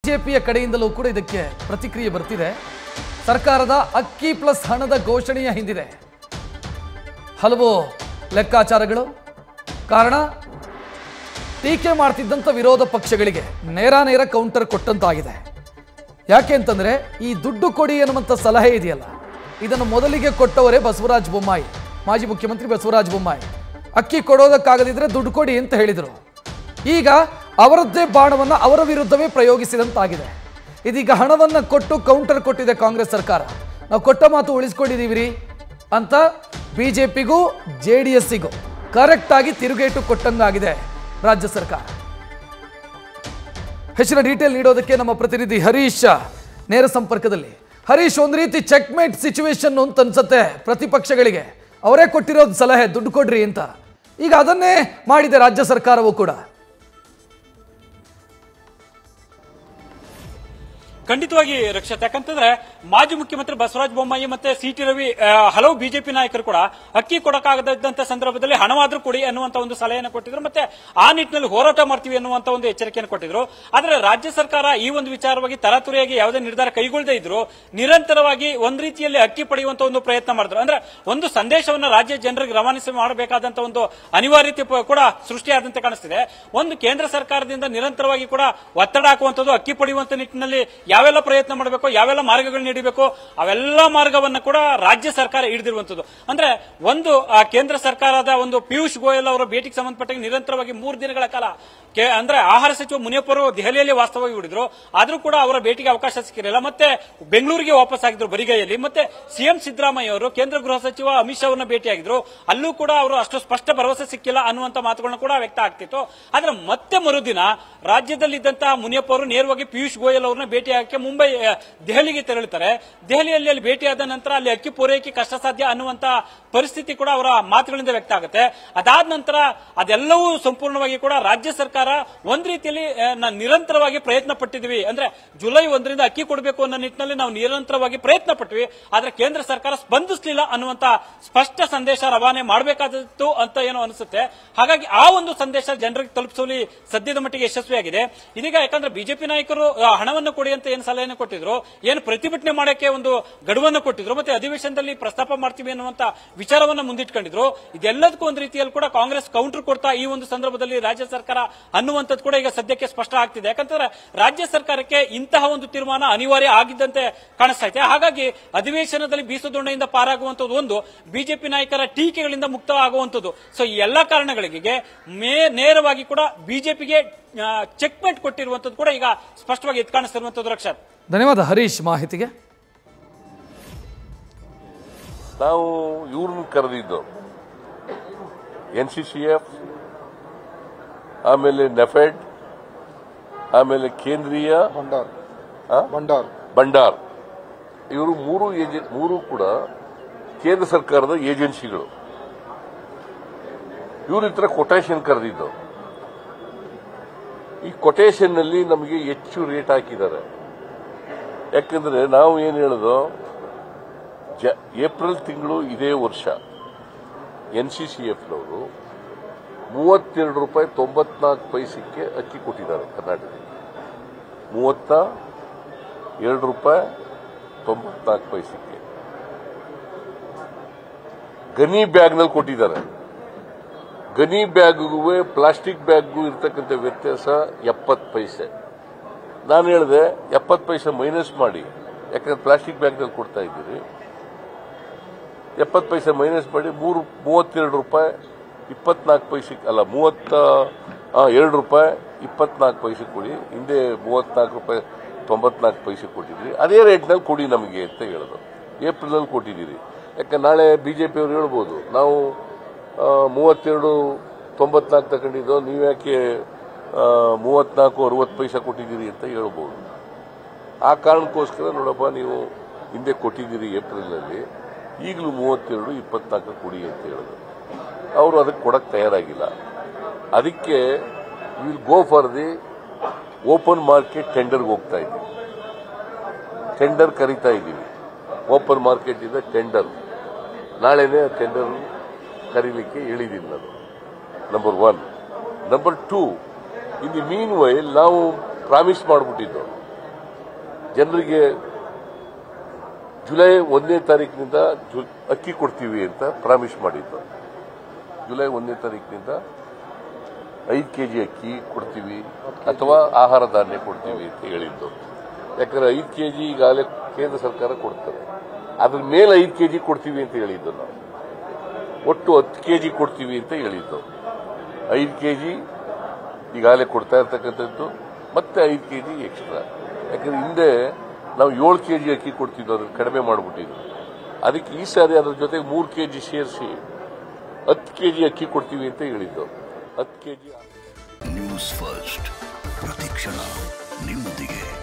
ಬಿಜೆಪಿಯ ಕಡೆಯಿಂದಲೂ ಕೂಡ ಇದಕ್ಕೆ ಪ್ರತಿಕ್ರಿಯೆ ಬರ್ತಿದೆ ಸರ್ಕಾರದ ಅಕ್ಕಿ ಪ್ಲಸ್ ಹಣದ ಘೋಷಣೆಯ ಹಿಂದಿದೆ ಹಲವು ಲೆಕ್ಕಾಚಾರಗಳು ಕಾರಣ ಟೀಕೆ ಮಾಡ್ತಿದ್ದಂಥ ವಿರೋಧ ಪಕ್ಷಗಳಿಗೆ ನೇರ ನೇರ ಕೌಂಟರ್ ಕೊಟ್ಟಂತಾಗಿದೆ ಯಾಕೆ ಅಂತಂದ್ರೆ ಈ ದುಡ್ಡು ಕೊಡಿ ಎನ್ನುವಂಥ ಸಲಹೆ ಇದೆಯಲ್ಲ ಇದನ್ನು ಮೊದಲಿಗೆ ಕೊಟ್ಟವರೇ ಬಸವರಾಜ ಬೊಮ್ಮಾಯಿ ಮಾಜಿ ಮುಖ್ಯಮಂತ್ರಿ ಬಸವರಾಜ ಬೊಮ್ಮಾಯಿ ಅಕ್ಕಿ ಕೊಡೋದಕ್ಕಾಗದಿದ್ರೆ ದುಡ್ಡು ಕೊಡಿ ಅಂತ ಹೇಳಿದರು ಈಗ ಅವರದ್ದೇ ಬಾಣವನ್ನು ಅವರ ವಿರುದ್ಧವೇ ಪ್ರಯೋಗಿಸಿದಂತಾಗಿದೆ ಇದೀಗ ಹಣವನ್ನು ಕೊಟ್ಟು ಕೌಂಟರ್ ಕೊಟ್ಟಿದೆ ಕಾಂಗ್ರೆಸ್ ಸರ್ಕಾರ ನಾವು ಕೊಟ್ಟ ಮಾತು ಉಳಿಸ್ಕೊಂಡಿದ್ದೀವಿ ರೀ ಅಂತ ಬಿಜೆಪಿಗೂ ಜೆ ಡಿ ಎಸ್ಸಿಗೂ ಕರೆಕ್ಟಾಗಿ ತಿರುಗೇಟು ಕೊಟ್ಟಂಗಾಗಿದೆ ರಾಜ್ಯ ಸರ್ಕಾರ ಹೆಚ್ಚಿನ ಡೀಟೇಲ್ ನೀಡೋದಕ್ಕೆ ನಮ್ಮ ಪ್ರತಿನಿಧಿ ಹರೀಶ್ ನೇರ ಸಂಪರ್ಕದಲ್ಲಿ ಹರೀಶ್ ಒಂದು ರೀತಿ ಚೆಕ್ಮೇಟ್ ಸಿಚುವೇಶನ್ ಅಂತ ಅನ್ಸುತ್ತೆ ಪ್ರತಿಪಕ್ಷಗಳಿಗೆ ಅವರೇ ಕೊಟ್ಟಿರೋದು ಸಲಹೆ ದುಡ್ಡು ಕೊಡ್ರಿ ಅಂತ ಈಗ ಅದನ್ನೇ ಮಾಡಿದೆ ರಾಜ್ಯ ಸರ್ಕಾರವೂ ಕೂಡ ಖಂಡಿತವಾಗಿ ರಕ್ಷತ್ ಯಾಕಂತಂದ್ರೆ ಮಾಜಿ ಮುಖ್ಯಮಂತ್ರಿ ಬಸವರಾಜ ಬೊಮ್ಮಾಯಿ ಮತ್ತೆ ಸಿ ಟಿ ರವಿ ಆ, ಹಲವು ಬಿಜೆಪಿ ನಾಯಕರು ಕೂಡ ಅಕ್ಕಿ ಕೊಡಕ್ಕಾಗದಂತ ಸಂದರ್ಭದಲ್ಲಿ ಹಣವಾದ್ರೂ ಕೊಡಿ ಅನ್ನುವಂತ ಒಂದು ಸಲಹೆಯನ್ನು ಕೊಟ್ಟಿದ್ರು ಮತ್ತೆ ಆ ನಿಟ್ಟಿನಲ್ಲಿ ಹೋರಾಟ ಮಾಡ್ತೀವಿ ಅನ್ನುವಂತ ಒಂದು ಎಚ್ಚರಿಕೆಯನ್ನು ಕೊಟ್ಟಿದ್ರು ಆದ್ರೆ ರಾಜ್ಯ ಸರ್ಕಾರ ಈ ಒಂದು ವಿಚಾರವಾಗಿ ತರಾತುರಿಯಾಗಿ ಯಾವುದೇ ನಿರ್ಧಾರ ಕೈಗೊಳ್ಳದೇ ಇದ್ರು ನಿರಂತರವಾಗಿ ಒಂದ್ ರೀತಿಯಲ್ಲಿ ಅಕ್ಕಿ ಪಡೆಯುವಂತ ಒಂದು ಪ್ರಯತ್ನ ಮಾಡಿದ್ರು ಅಂದ್ರೆ ಒಂದು ಸಂದೇಶವನ್ನ ರಾಜ್ಯ ಜನರಿಗೆ ರವಾನಿಸಿ ಮಾಡಬೇಕಾದಂತ ಒಂದು ಅನಿವಾರ್ಯತೆ ಪ- ಕೂಡ ಸೃಷ್ಟಿಯಾದಂತೆ ಕಾಣಿಸ್ತಿದೆ ಒಂದು ಕೇಂದ್ರ ಸರ್ಕಾರದಿಂದ ನಿರಂತರವಾಗಿ ಕೂಡ ಒತ್ತಡ ಹಾಕುವಂತದ್ದು ಅಕ್ಕಿ ಪಡೆಯುವಂತ ನಿಟ್ಟಿನಲ್ಲಿ ಯಾವೆಲ್ಲ ಪ್ರಯತ್ನ ಮಾಡಬೇಕು ಯಾವೆಲ್ಲ ಮಾರ್ಗಗಳು ನೀಡಬೇಕು ಅವೆಲ್ಲ ಮಾರ್ಗವನ್ನು ಕೂಡ ರಾಜ್ಯ ಸರ್ಕಾರ ಹಿಡಿದಿರುವಂತದ್ದು ಅಂದ್ರೆ ಒಂದು ಆ, ಕೇಂದ್ರ ಸರ್ಕಾರದ ಒಂದು ಪಿಯೂಷ್ ಗೋಯಲ್ ಅವರ ಭೇಟಿಗೆ ಸಂಬಂಧಪಟ್ಟ ನಿರಂತರವಾಗಿ ಮೂರು ದಿನಗಳ ಕಾಲ ಕೆ- ಅಂದ್ರೆ ಆಹಾರ ಸಚಿವ ಮುನಿಯಪ್ಪ ಅವರು ದೆಹಲಿಯಲ್ಲಿ ವಾಸ್ತವವಾಗಿ ಉಳಿದ್ರು ಆದ್ರೂ ಕೂಡ ಅವರ ಭೇಟಿಗೆ ಅವಕಾಶ ಸಿಕ್ಕಿರಲಿಲ್ಲ ಮತ್ತೆ ಬೆಂಗಳೂರಿಗೆ ವಾಪಸ್ ಆಗಿದ್ರು ಬರಿಗೈಯಲ್ಲಿ ಮತ್ತೆ ಸಿಎಂ ಸಿದ್ದರಾಮಯ್ಯ ಅವರು ಕೇಂದ್ರ ಗೃಹ ಸಚಿವ ಅಮಿತ್ ಶಾ ಅವರನ್ನ ಭೇಟಿಯಾಗಿದ್ರು ಅಲ್ಲೂ ಕೂಡ ಅವರು ಅಷ್ಟು ಸ್ಪಷ್ಟ ಭರವಸೆ ಸಿಕ್ಕಿಲ್ಲ ಅನ್ನುವಂತ ಮಾತುಗಳನ್ನ ಕೂಡ ವ್ಯಕ್ತ ಆಗ್ತಿತ್ತು ಆದ್ರೆ ಮತ್ತೆ ಮರುದಿನ ರಾಜ್ಯದಲ್ಲಿದ್ದಂತಹ ಮುನಿಯಪ್ಪ ಅವರು ನೇರವಾಗಿ ಪಿಯೂಷ್ ಗೋಯಲ್ ಅವರನ್ನ ಭೇಟಿಯಾಗಕ್ಕೆ ಮುಂಬೈ ಆ, ದೆಹಲಿಗೆ ತೆರಳುತ್ತಾರೆ ದೆಹಲಿಯಲ್ಲಿ ಅಲ್ಲಿ ಭೇಟಿಯಾದ ನಂತರ ಅಲ್ಲಿ ಅಕ್ಕಿ ಪೂರೈಕೆ ಕಷ್ಟ ಸಾಧ್ಯ ಅನ್ನುವಂತ ಪರಿಸ್ಥಿತಿ ಕೂಡ ಅವರ ಮಾತುಗಳಿಂದ ವ್ಯಕ್ತ ಆಗುತ್ತೆ ಅದಾದ ನಂತರ ಅದೆಲ್ಲವೂ ಸಂಪೂರ್ಣವಾಗಿ ಕೂಡ ರಾಜ್ಯ ಸರ್ಕಾರ ಒಂದ್ ರೀತಿಯಲ್ಲಿ ಆ, ನ- ನಿರಂತರವಾಗಿ ಪ್ರಯತ್ನ ಪಟ್ಟಿದ್ವಿ ಅಂದ್ರೆ ಜುಲೈ ಒಂದರಿಂದ ಅಕ್ಕಿ ಕೊಡಬೇಕು ಅನ್ನೋ ನಿಟ್ಟಿನಲ್ಲಿ ನಾವು ನಿರಂತರವಾಗಿ ಪ್ರಯತ್ನ ಪಟ್ವಿ ಆದ್ರೆ ಕೇಂದ್ರ ಸರ್ಕಾರ ಸ್ಪಂದಿಸಲಿಲ್ಲ ಅನ್ನುವಂತ ಸ್ಪಷ್ಟ ಸಂದೇಶ ರವಾನೆ ಮಾಡಬೇಕಾದದ್ದು ಅಂತ ಏನೋ ಅನಿಸುತ್ತೆ ಹಾಗಾಗಿ ಆ ಒಂದು ಸಂದೇಶ ಜನರಿಗೆ ತಲುಪಿಸುವಲ್ಲಿ ಸದ್ಯದ ಮಟ್ಟಿಗೆ ಯಶಸ್ವಿಯಾಗಿದೆ ಇದೀಗ ಯಾಕಂದ್ರೆ ಬಿಜೆಪಿ ನಾಯಕರು ಆ, ಹಣವನ್ನು ಕೊಡಿ ಅಂತ ಏನು ಸಲಹೆಯನ್ನು ಕೊಟ್ಟಿದ್ರು ಏನು ಪ್ರತಿಭಟನೆ ಮಾಡಕ್ಕೆ ಒಂದು ಗಡುವನ್ನು ಕೊಟ್ಟಿದ್ರು ಮತ್ತೆ ಅಧಿವೇಶನದಲ್ಲಿ ಪ್ರಸ್ತಾಪ ಮಾಡ್ತೀವಿ ಅನ್ನುವಂತ ವಿಚಾರವನ್ನ ಮುಂದಿಟ್ಕೊಂಡಿದ್ರು ಇದೆಲ್ಲದಕ್ಕೂ ಒಂದು ರೀತಿಯಲ್ಲಿ ಕೂಡ ಕಾಂಗ್ರೆಸ್ ಕೌಂಟರ್ ಕೊಡ್ತಾ ಈ ಒಂದು ಸಂದರ್ಭದಲ್ಲಿ ರಾಜ್ಯ ಸರ್ಕಾರ ಅನ್ನುವಂಥದ್ದು ಕೂಡ ಈಗ ಸದ್ಯಕ್ಕೆ ಸ್ಪಷ್ಟ ಆಗ್ತಿದೆ ಯಾಕಂತಂದ್ರೆ ರಾಜ್ಯ ಸರ್ಕಾರಕ್ಕೆ ಇಂತಹ ಒಂದು ತೀರ್ಮಾನ ಅನಿವಾರ್ಯ ಆಗಿದ್ದಂತೆ ಕಾಣಿಸ್ತಾ ಇದೆ ಹಾಗಾಗಿ ಅಧಿವೇಶನದಲ್ಲಿ ಬೀಸುದೊಂಡೆಯಿಂದ ಪಾರಾಗುವಂತದ್ದು ಒಂದು ಬಿಜೆಪಿ ನಾಯಕರ ಟೀಕೆಗಳಿಂದ ಮುಕ್ತವಾಗುವಂತದ್ದು ಸೊ ಈ ಎಲ್ಲಾ ಕಾರಣಗಳಿಗೆ ಮೇ ನೇರವಾಗಿ ಕೂಡ ಬಿಜೆಪಿಗೆ ಚೆಕ್ಮೇಟ್ ಕೊಟ್ಟಿರುವಂತದ್ದು ಕೂಡ ಈಗ ಸ್ಪಷ್ಟವಾಗಿ ಎದ್ದು ಕಾಣಿಸ್ತಿರುವಂತದ್ದು ರಕ್ಷತ್ ಧನ್ಯವಾದ ಹರೀಶ್ ಮಾಹಿತಿಗೆ ನಾವು ಇವ್ರನ್ನ ಕರೆದಿದ್ದು ಎನ್ ಸಿ ಸಿ ಎಫ್ ಆಮೇಲೆ ನೆಫೆಡ್ ಆಮೇಲೆ ಕೇಂದ್ರೀಯ ಭಂಡಾರ್ ಆ? ಭಂಡಾರ್ ಭಂಡಾರ್ ಇವರು ಮೂರು ಏಜೆ ಮೂರು ಕೂಡ ಕೇಂದ್ರ ಸರ್ಕಾರದ ಏಜೆನ್ಸಿಗಳು ಇವ್ರ ಹತ್ರ ಕೊಟೇಶನ್ ಕರೆದಿದ್ದು ಈ ಕೊಟೇಶನ್ ನಲ್ಲಿ ನಮಗೆ ಹೆಚ್ಚು ರೇಟ್ ಹಾಕಿದ್ದಾರೆ ಯಾಕಂದ್ರೆ ನಾವು ಏನು ಹೇಳೋದು ಜ ಏಪ್ರಿಲ್ ತಿಂಗಳು ಇದೇ ವರ್ಷ ಎನ್ ಸಿ ಸಿ ಎಫ್ನವರು ಮೂವತ್ತೆರಡು ರೂಪಾಯಿ ತೊಂಬತ್ನಾಲ್ಕು ಪೈಸಕ್ಕೆ ಅಕ್ಕಿ ಕೊಟ್ಟಿದ್ದಾರೆ ಕರ್ನಾಟಕಕ್ಕೆ ಮೂವತ್ತ ಎರಡು ರೂಪಾಯಿ ತೊಂಬತ್ನಾಲ್ಕು ಪೈಸಕ್ಕೆ ಗನಿ ಬ್ಯಾಗ್ನಲ್ಲಿ ಕೊಟ್ಟಿದ್ದಾರೆ ಗನಿ ಬ್ಯಾಗ್ಗೂ ಪ್ಲಾಸ್ಟಿಕ್ ಬ್ಯಾಗ್ಗೂ ಇರ್ತಕ್ಕಂಥ ವ್ಯತ್ಯಾಸ ಎಪ್ಪತ್ತು ಪೈಸೆ ನಾನು ಹೇಳಿದೆ ಎಪ್ಪತ್ತು ಪೈಸೆ ಮೈನಸ್ ಮಾಡಿ ಯಾಕಂದ್ರೆ ಪ್ಲಾಸ್ಟಿಕ್ ಬ್ಯಾಗ್ನಲ್ಲಿ ಕೊಡ್ತಾ ಇದ್ದೀರಿ ಎಪ್ಪತ್ತು ಪೈಸೆ ಮೈನಸ್ ಮಾಡಿ ಮೂರು ಮೂವತ್ತೆರಡು ರೂಪಾಯಿ ಇಪ್ಪತ್ನಾಲ್ಕು ಪೈಸೆ ಅಲ್ಲ ಮೂವತ್ತ ಆ, ಎರಡು ರೂಪಾಯಿ ಇಪ್ಪತ್ನಾಲ್ಕು ಪೈಸೆ ಕೊಡಿ ಹಿಂದೆ ಮೂವತ್ನಾಲ್ಕು ರೂಪಾಯಿ ತೊಂಬತ್ನಾಲ್ಕು ಪೈಸೆ ಕೊಟ್ಟಿದ್ರಿ ಅದೇ ರೇಟ್ನಲ್ಲಿ ಕೊಡಿ ನಮಗೆ ಅಂತ ಹೇಳಿದ್ರು ಏಪ್ರಿಲಲ್ಲಿ ಕೊಟ್ಟಿದ್ದೀರಿ ಯಾಕೆ ನಾಳೆ ಬಿಜೆಪಿಯವರು ಹೇಳ್ಬೋದು ನಾವು ಆ, ಮೂವತ್ತೆರಡು ತೊಂಬತ್ನಾಲ್ಕು ತಗೊಂಡಿದ್ದು ನೀವ್ಯಾಕೆ ಆ, ಮೂವತ್ನಾಲ್ಕು ಅರವತ್ತು ಪೈಸೆ ಕೊಟ್ಟಿದ್ದೀರಿ ಅಂತ ಹೇಳ್ಬೋದು ಆ ಕಾರಣಕ್ಕೋಸ್ಕರ ನೋಡಪ್ಪ ನೀವು ಹಿಂದೆ ಕೊಟ್ಟಿದ್ದೀರಿ ಏಪ್ರಿಲ್ನಲ್ಲಿ ಈಗಲೂ ಮೂವತ್ತೆರಡು ಇಪ್ಪತ್ನಾಲ್ಕು ಕೊಡಿ ಅಂತ ಹೇಳಿದ್ರು ಅವರು ಅದಕ್ಕೆ ಕೊಡಕ್ಕೆ ತಯಾರಾಗಿಲ್ಲ ಅದಕ್ಕೆ will go for the open market ಟೆಂಡರ್ಗೆ ಹೋಗ್ತಾ ಇದ್ದೀವಿ ಟೆಂಡರ್ ಕರಿತಾ ಇದ್ದೀವಿ ಓಪನ್ ಮಾರ್ಕೆಟ್ ಇಂದ ಟೆಂಡರ್ ನಾಳೆನೇ ಟೆಂಡರ್ ಕರೀಲಿಕ್ಕೆ ಹೇಳಿದ್ದೀನಿ ನಾನು number one number two in the meanwhile ನಾವು ಪ್ರಾಮಿಸ್ ಮಾಡಿಬಿಟ್ಟಿದ್ದು ಜನರಿಗೆ ಜುಲೈ ಒಂದನೇ ತಾರೀಕಿನಿಂದ ಜು- ಅಕ್ಕಿ ಕೊಡ್ತೀವಿ ಅಂತ ಪ್ರಾಮಿಸ್ ಮಾಡಿದ್ದು ಜುಲೈ ಒಂದನೇ ತಾರೀಕಿನಿಂದ ಐದು ಕೆ ಜಿ ಅಕ್ಕಿ ಕೊಡ್ತೀವಿ ಅಥವಾ ಆಹಾರ ಧಾನ್ಯ ಕೊಡ್ತೀವಿ ಅಂತ ಹೇಳಿದ್ದು ಯಾಕಂದ್ರೆ ಐದು ಕೆ ಜಿ ಈಗಾಗಲೇ ಕೇಂದ್ರ ಸರ್ಕಾರ ಕೊಡ್ತಾರೆ ಅದ್ರ ಮೇಲೆ ಐದು ಕೆ ಜಿ ಕೊಡ್ತೀವಿ ಅಂತ ಹೇಳಿದ್ದು ನಾವು ಒಟ್ಟು ಹತ್ತು ಕೆ ಜಿ ಕೊಡ್ತೀವಿ ಅಂತ ಹೇಳಿದ್ದು ಐದು ಕೆ ಜಿ ಈಗಾಗಲೇ ಕೊಡ್ತಾ ಇರ್ತಕ್ಕಂಥದ್ದು ಮತ್ತೆ ಐದು ಕೆ ಜಿ ಎಕ್ಸ್ಟ್ರಾ ಯಾಕಂದ್ರೆ ಹಿಂದೆ ನಾವು ಏಳು ಕೆ ಜಿ ಅಕ್ಕಿ ಕೊಡ್ತಿದ್ವು ಅದನ್ನು ಕಡಿಮೆ ಮಾಡಿಬಿಟ್ಟಿದ್ವಿ ಅದಕ್ಕೆ ಈ ಸಾರಿ ಅದ್ರ ಜೊತೆಗೆ ಮೂರು ಕೆ ಜಿ ಸೇರಿಸಿ ಹತ್ತು ಕೆ ಜಿ ಅಕ್ಕಿ ಕೊಡ್ತೀವಿ ಅಂತ ಹೇಳಿದ್ದು ಹತ್ತು ಕೆ ಜಿ ನ್ಯೂಸ್ ಫಸ್ಟ್ ಪ್ರತಿಕ್ಷಣ ನಿಮ್ಮೊಂದಿಗೆ